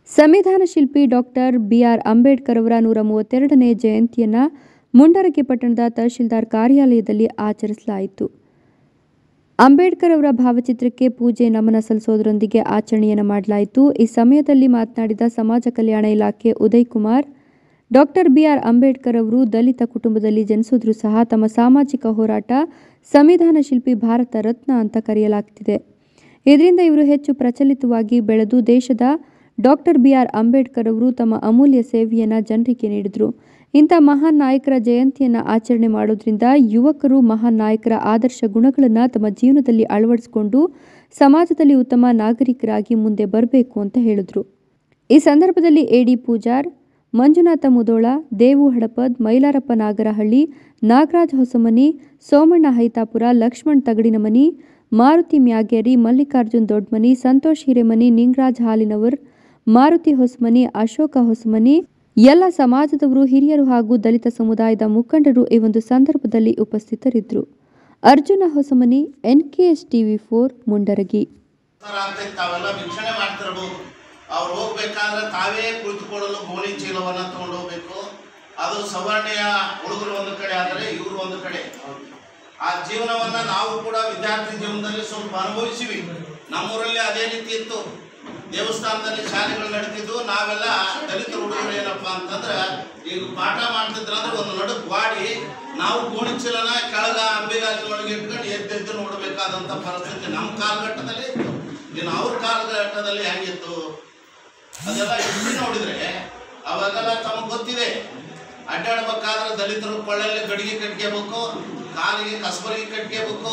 ಸಂವಿಧಾನ ಶಿಲ್ಪಿ doctor BR Ambedkar ಅವರ ನೂರ ಮೂವತ್ತೆರಡನೇ ಜಯಂತಿಯನ್ನು ಮುಂಡರಗಿ ಪಟ್ಟಣದ ತಹಶೀಲ್ದಾರ್ ಕಾರ್ಯಾಲಯದಲ್ಲಿ ಆಚರಿಸಲಾಯಿತು ಅಂಬೇಡ್ಕರ್ ಅವರ ಭಾವಚಿತ್ರಕ್ಕೆ ಪೂಜೆ ನಮನ ಸಲ್ಲಿಸೋದರೊಂದಿಗೆ ಆಚರಣೆಯನ್ನು ಮಾಡಲಾಯಿತು ಈ ಸಮಯದಲ್ಲಿ ಮಾತನಾಡಿದ ಸಮಾಜ ಕಲ್ಯಾಣ ಇಲಾಖೆ ಉದಯ್ ಕುಮಾರ್ ಡಾಕ್ಟರ್ ಬಿಆರ್ ಅಂಬೇಡ್ಕರ್ ಅವರು ದಲಿತ ಕುಟುಂಬದಲ್ಲಿ ಜನಿಸಿದ್ರೂ ಸಹ ತಮ್ಮ ಸಾಮಾಜಿಕ ಹೋರಾಟ ಸಂವಿಧಾನ ಶಿಲ್ಪಿ ಭಾರತ ರತ್ನ ಅಂತ ಕರೆಯಲಾಗ್ತಿದೆ ಇದರಿಂದ ಇವರು ಹೆಚ್ಚು ಪ್ರಚಲಿತವಾಗಿ ಬೆಳೆದು ದೇಶದ ಡಾಕ್ಟರ್ ಬಿಆರ್ ಅಂಬೇಡ್ಕರ್ ಅವರು ತಮ್ಮ ಅಮೂಲ್ಯ ಸೇವೆಯನ್ನು ಜನರಿಗೆ ನೀಡಿದರು ಇಂಥ ಮಹಾನ್ ನಾಯಕರ ಜಯಂತಿಯನ್ನು ಆಚರಣೆ ಮಾಡೋದ್ರಿಂದ ಯುವಕರು ಮಹಾನ್ ನಾಯಕರ ಆದರ್ಶ ಗುಣಗಳನ್ನು ತಮ್ಮ ಜೀವನದಲ್ಲಿ ಅಳವಡಿಸಿಕೊಂಡು ಸಮಾಜದಲ್ಲಿ ಉತ್ತಮ ನಾಗರಿಕರಾಗಿ ಮುಂದೆ ಬರಬೇಕು ಅಂತ ಹೇಳಿದರು ಈ ಸಂದರ್ಭದಲ್ಲಿ ಎಡಿ ಪೂಜಾರ್ ಮಂಜುನಾಥ ಮುದೋಳ ದೇವು ಹಡಪದ್ ಮೈಲಾರಪ್ಪ ನಾಗರಹಳ್ಳಿ ನಾಗರಾಜ್ ಹೊಸಮನಿ ಸೋಮಣ್ಣ ಹೈತಾಪುರ ಲಕ್ಷ್ಮಣ್ ತಗಡಿನಮನಿ ಮಾರುತಿ ಮ್ಯಾಗೇರಿ ಮಲ್ಲಿಕಾರ್ಜುನ್ ದೊಡ್ಮನಿ ಸಂತೋಷ್ ಹಿರೇಮನಿ ನಿಂಗರಾಜ್ ಹಾಲಿನವರ್ ಮಾರುತಿ ಹೊಸಮನಿ ಅಶೋಕ ಹೊಸಮನಿ ಎಲ್ಲ ಸಮಾಜದವರು ಹಿರಿಯರು ಹಾಗೂ ದಲಿತ ಸಮುದಾಯದ ಮುಖಂಡರು ಈ ಒಂದು ಸಂದರ್ಭದಲ್ಲಿ ಉಪಸ್ಥಿತರಿದ್ದರು Arjuna Hosamani NKS TV four Mundaragi ಆಗ್ತೈತೆ ತಾವೆಲ್ಲ ವೀಕ್ಷಣೆ ಮಾಡ್ತಿರ್ಬೋದು ಅವ್ರು ಹೋಗ್ಬೇಕಾದ್ರೆ ತಾವೇ ಕುಳಿತುಕೊಳ್ಳಲು ಗೋಣಿ ಚೀಲವನ್ನ ತಗೊಂಡು ಹೋಗ್ಬೇಕು ಅದು ಸವರ್ಣೀಯ ಹುಡುಗರು ಒಂದು ಕಡೆ ಆದರೆ ಇವರು ಒಂದು ಕಡೆ ಆ ಜೀವನವನ್ನ ನಾವು ಕೂಡ ವಿದ್ಯಾರ್ಥಿ ಜೀವನದಲ್ಲಿ ಸ್ವಲ್ಪ ಅನುಭವಿಸಿವಿ ನಮ್ಮೂರಲ್ಲಿ ಅದೇ ರೀತಿ ಇತ್ತು ದೇವಸ್ಥಾನದಲ್ಲಿ ಶಾಲೆಗಳು ನಡೀತಿದ್ವು ನಾವೆಲ್ಲ ದಲಿತ ಹುಡುಗರು ಏನಪ್ಪ ಅಂತಂದ್ರೆ ಈಗ ಪಾಠ ಮಾಡ್ತಿದ್ರಂದ್ರೆ ಒಂದು ನಡುಕ್ ವಾಡಿ ನಾವು ಗೋಣಿ ಚೀಲನ ಕೆಳಗ ಅಂಬಿಗಾಜಿನೊಳಗೆ ಇಟ್ಕೊಂಡು ಎದ್ದೆದ್ದು ನೋಡಬೇಕಾದಂಥ ಪರಿಸ್ಥಿತಿ ನಮ್ಮ ಕಾಲಘಟ್ಟದಲ್ಲಿ ಇತ್ತು ಇನ್ನು ಅವ್ರ ಕಾಲಘಟ್ಟದಲ್ಲಿ ಹೆಂಗಿತ್ತು ಅದೆಲ್ಲ ಎತ್ತಿ ನೋಡಿದ್ರೆ ಅವಾಗೆಲ್ಲ ತಮಗೆ ಗೊತ್ತಿದೆ ಅಡ್ಡಾಡ್ಬೇಕಾದ್ರೆ ದಲಿತರು ಕೊಳ್ಳಲ್ಲಿ ಗಡಿಗೆ ಕಟ್ಕೋಬೇಕು ಕಾಲಿಗೆ ಕಸಬರಿಗೆ ಕಟ್ಕೋಬೇಕು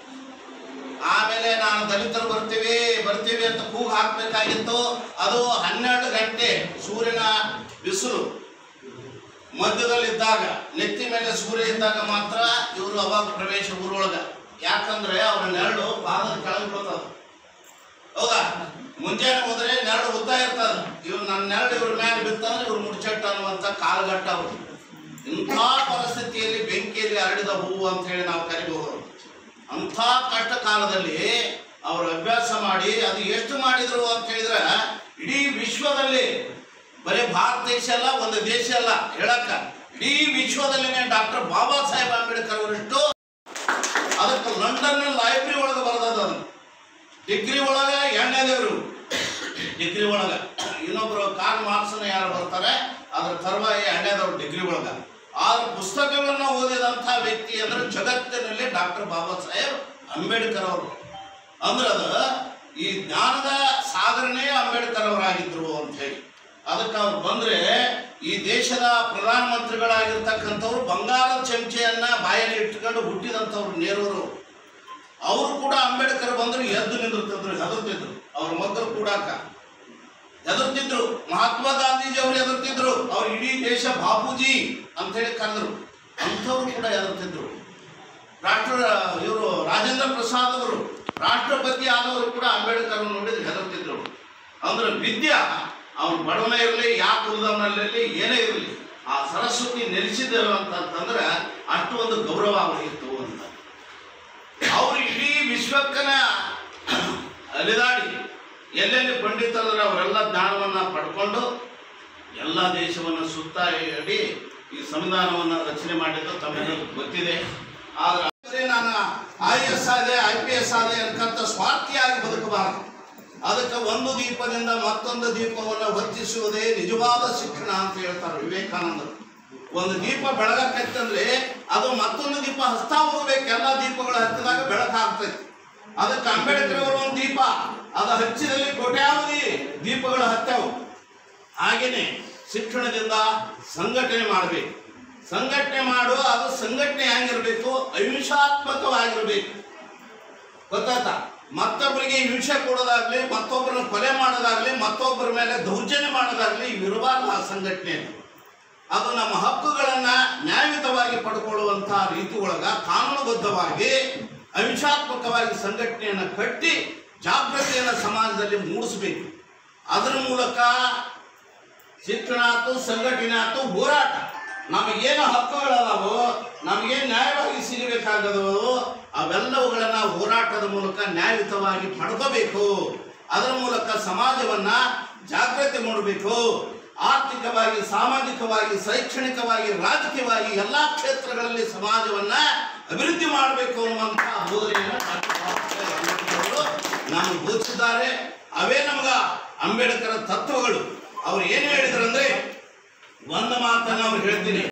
ಆಮೇಲೆ ನಾನು ದಲಿತರು ಬರ್ತೀವಿ ಬರ್ತೀವಿ ಅಂತ ಕೂಗು ಹಾಕ್ಬೇಕಾಗಿತ್ತು ಅದು ಹನ್ನೆರಡು ಗಂಟೆ ಸೂರ್ಯನ ಬಿಸಿಲು ಮಧ್ಯದಲ್ಲಿದ್ದಾಗ ನೆತ್ತಿ ಮೇಲೆ ಸೂರ್ಯ ಇದ್ದಾಗ ಮಾತ್ರ ಇವರು ಅವಾಗ ಪ್ರವೇಶ ಊರೊಳಗ ಯಾಕಂದ್ರೆ ಅವ್ರ ನೆರಳು ಪಾದದ ಕೆಳಗೆ ಬೀಳ್ತದ ಹೌದಾ ಮುಂಜಾನೆ ಹೋದ್ರೆ ನೆರಳು ಉದ್ದ ಇರ್ತದ ಇವ್ರು ನನ್ನ ನೆರಳು ಇವ್ರ ಮೇಲೆ ಬಿತ್ತಂದ್ರೆ ಇವ್ರು ಮುಡ್ಚಟ್ಟು ಅನ್ನುವಂಥ ಕಾಲಘಟ್ಟ ಅವರು ಇಂಥ ಪರಿಸ್ಥಿತಿಯಲ್ಲಿ ಬೆಂಕಿಯಲ್ಲಿ ಹರಡಿದ ಹೂವು ಅಂತ ಹೇಳಿ ನಾವು ಕರಿಬಹುದು ಅಂಥ ಕಷ್ಟ ಕಾಲದಲ್ಲಿ ಅವರು ಅಭ್ಯಾಸ ಮಾಡಿ ಅದು ಎಷ್ಟು ಮಾಡಿದ್ರು ಅಂತ ಹೇಳಿದ್ರೆ ಇಡೀ ವಿಶ್ವದಲ್ಲಿ ಬರೀ ಭಾರತ ದೇಶ ಅಲ್ಲ ಒಂದು ದೇಶ ಅಲ್ಲ ಹೇಳಕ್ಕ ಇಡೀ ವಿಶ್ವದಲ್ಲಿನೇ ಡಾಕ್ಟರ್ ಬಾಬಾ ಸಾಹೇಬ್ ಅಂಬೇಡ್ಕರ್ ಅವರಿಷ್ಟು ಅದಕ್ಕೆ ಲಂಡನ್ ಲೈಬ್ರರಿ ಒಳಗೆ ಬರೆದದ ಅದು ಡಿಗ್ರಿ ಒಳಗ ಎಣ್ಣೆ ದೇವರು ಡಿಗ್ರಿ ಒಳಗ ಇನ್ನೊಬ್ರು ಕಾರ್ ಮಾರ್ಕ್ಸ್ನ ಯಾರು ಬರ್ತಾರೆ ಅದ್ರ ತರುವಾಯ ಎಣ್ಣೆದವ್ರು ಡಿಗ್ರಿ ಒಳಗ ಆದ್ರ ಪುಸ್ತಕಗಳನ್ನ ಓದಿದಂಥ ವ್ಯಕ್ತಿ ಅಂದ್ರೆ ಜಗತ್ತಿನಲ್ಲಿ ಡಾಕ್ಟರ್ ಬಾಬಾ ಸಾಹೇಬ್ ಅಂಬೇಡ್ಕರ್ ಅವರು ಅಂದ್ರೆ ಅದ ಈ ಜ್ಞಾನದ ಸಾಗರನೇ ಅಂಬೇಡ್ಕರ್ ಅವರಾಗಿದ್ರು ಅಂತ ಹೇಳಿ ಅದಕ್ಕೆ ಅವ್ರು ಬಂದ್ರೆ ಈ ದೇಶದ ಪ್ರಧಾನಮಂತ್ರಿಗಳಾಗಿರ್ತಕ್ಕಂಥವ್ರು ಬಂಗಾರದ ಚಮಚೆಯನ್ನ ಬಾಯಲ್ಲಿ ಇಟ್ಕೊಂಡು ಹುಟ್ಟಿದಂಥವ್ರು ನೆಹರೂರು ಅವರು ಕೂಡ ಅಂಬೇಡ್ಕರ್ ಬಂದ್ರು ಎದ್ದು ನಿಂದಿರ್ತಿದ್ರು ಹೆದರ್ತಿದ್ರು ಅವ್ರ ಮಕ್ಕಳು ಕೂಡಾಕ ಹೆದರ್ತಿದ್ರು ಮಹಾತ್ಮ ಗಾಂಧೀಜಿ ಅವರು ಹೆದರ್ತಿದ್ರು ಅವ್ರು ಇಡೀ ದೇಶ ಬಾಪೂಜಿ ಅಂತ ಹೇಳಿ ಕರೆದ್ರು ಅಂಥವ್ರು ಕೂಡ ಹೆದರ್ತಿದ್ರು ರಾಷ್ಟ್ರ ಇವರು ರಾಜೇಂದ್ರ ಪ್ರಸಾದ್ ಅವರು ರಾಷ್ಟ್ರಪತಿ ಆದವರು ಕೂಡ ಅಂಬೇಡ್ಕರ್ ನೋಡಿದ್ರೆ ಹೆದರ್ತಿದ್ರು ಅಂದ್ರೆ ವಿದ್ಯಾ ಅವನು ಬಡವನೇ ಇರಲಿ ಯಾಕೆ ಉಳಿದವನಲ್ಲಿ ಏನೇ ಇರಲಿ ಆ ಸರಸ್ವತಿ ನೆಲೆಸಿದರು ಅಂತಂದ್ರೆ ಅಷ್ಟು ಒಂದು ಗೌರವ ಅವರಿಗಿತ್ತು ಅಂತ ಅವರು ಇಡೀ ವಿಶ್ವಕ್ಕನ ಅಲಿದಾಡಿ ಎಲ್ಲೆಲ್ಲಿ ಪಂಡಿತರು ಅವರೆಲ್ಲ ಜ್ಞಾನವನ್ನ ಪಡ್ಕೊಂಡು ಎಲ್ಲ ದೇಶವನ್ನು ಸುತ್ತಾಡಿ ಈ ಸಂವಿಧಾನವನ್ನು ರಚನೆ ಮಾಡಿದ್ದು ತಮ್ಮೆಲ್ಲರಿಗೂ ಗೊತ್ತಿದೆ ಆದ್ರೆ ನಾನು ಐ ಎಸ್ ಆದೆ ಐ ಪಿ ಎಸ್ ಆದೆ ಅನ್ಕಂತ ಸ್ವಾರ್ಥಿಯಾಗಿ ಬದುಕಬಾರದು ಅದಕ್ಕೆ ಒಂದು ದೀಪದಿಂದ ಮತ್ತೊಂದು ದೀಪವನ್ನು ಹೊತ್ತಿಸುವುದೇ ನಿಜವಾದ ಶಿಕ್ಷಣ ಅಂತ ಹೇಳ್ತಾರೆ ವಿವೇಕಾನಂದರು ಒಂದು ದೀಪ ಬೆಳಗಕ್ಕಂತಂದ್ರೆ ಅದು ಮತ್ತೊಂದು ದೀಪ ಹಸ್ತಾ ಹೋಗ್ಬೇಕು ಎಲ್ಲ ದೀಪಗಳು ಹತ್ತಿದಾಗ ಬೆಳಕಾಗ್ತೈತಿ ಅದಕ್ಕೆ ಅಂಬೇಡ್ಕರ್ ಅವರು ಒಂದು ದೀಪ ಅದು ಹಚ್ಚಿದಲ್ಲಿ ಕೋಟ್ಯಾವಧಿ ದೀಪಗಳು ಹತ್ತವು ಹಾಗೇನೆ ಶಿಕ್ಷಣದಿಂದ ಸಂಘಟನೆ ಮಾಡಬೇಕು ಸಂಘಟನೆ ಮಾಡು ಅದು ಸಂಘಟನೆ ಹೆಂಗಿರ್ಬೇಕು ಅಹಿಂಸಾತ್ಮಕವಾಗಿರ್ಬೇಕು ಗೊತ್ತಾಯ್ತಾ ಮತ್ತೊಬ್ಬರಿಗೆ ಹಿಂಸೆ ಕೊಡೋದಾಗ್ಲಿ ಮತ್ತೊಬ್ಬರನ್ನ ಕೊಲೆ ಮಾಡೋದಾಗ್ಲಿ ಮತ್ತೊಬ್ಬರ ಮೇಲೆ ದೌರ್ಜನ್ಯ ಮಾಡೋದಾಗ್ಲಿ ಇವಿರಬಾರ್ದು ಆ ಸಂಘಟನೆ ಅದು ನಮ್ಮ ಹಕ್ಕುಗಳನ್ನ ನ್ಯಾಯಯುತವಾಗಿ ಪಡ್ಕೊಳ್ಳುವಂತ ರೀತಿ ಒಳಗ ಕಾನೂನುಬದ್ಧವಾಗಿ ಅಹಿಂಸಾತ್ಮಕವಾಗಿ ಸಂಘಟನೆಯನ್ನು ಕಟ್ಟಿ ಜಾಗೃತಿಯನ್ನು ಸಮಾಜದಲ್ಲಿ ಮೂಡಿಸಬೇಕು ಅದರ ಮೂಲಕ ಶಿಕ್ಷಣ ಆಯ್ತು ಸಂಘಟನೆ ಆಯ್ತು ಹೋರಾಟ ನಮಗೇನು ಹಕ್ಕುಗಳದಾವೋ ನಮಗೇನು ನ್ಯಾಯವಾಗಿ ಸಿಗಬೇಕಾಗದವೋ ಅವೆಲ್ಲವುಗಳನ್ನ ಹೋರಾಟದ ಮೂಲಕ ನ್ಯಾಯಯುತವಾಗಿ ಪಡ್ಕೋಬೇಕು ಅದರ ಮೂಲಕ ಸಮಾಜವನ್ನ ಜಾಗೃತಿ ಮೂಡಬೇಕು ಆರ್ಥಿಕವಾಗಿ ಸಾಮಾಜಿಕವಾಗಿ ಶೈಕ್ಷಣಿಕವಾಗಿ ರಾಜಕೀಯವಾಗಿ ಎಲ್ಲಾ ಕ್ಷೇತ್ರಗಳಲ್ಲಿ ಸಮಾಜವನ್ನ ಅಭಿವೃದ್ಧಿ ಮಾಡಬೇಕು ಅನ್ನುವಂಥ ಬೋಧನೆಯನ್ನು ಡಾಕ್ಟರ್ ಬಾಬಾಸಾಹೇಬ್ ಅಂಬೇಡ್ಕರ್ ಅವರು ನಮಗೆ ಬೋಧಿಸಿದ್ದಾರೆ ಅವೇ ನಮಗ ಅಂಬೇಡ್ಕರ್ ತತ್ವಗಳು ಅವ್ರು ಏನು ಹೇಳಿದ್ರಂದ್ರೆ ಒಂದು ಮಾತನ್ನ ಅವ್ರು ಹೇಳ್ತೀನಿ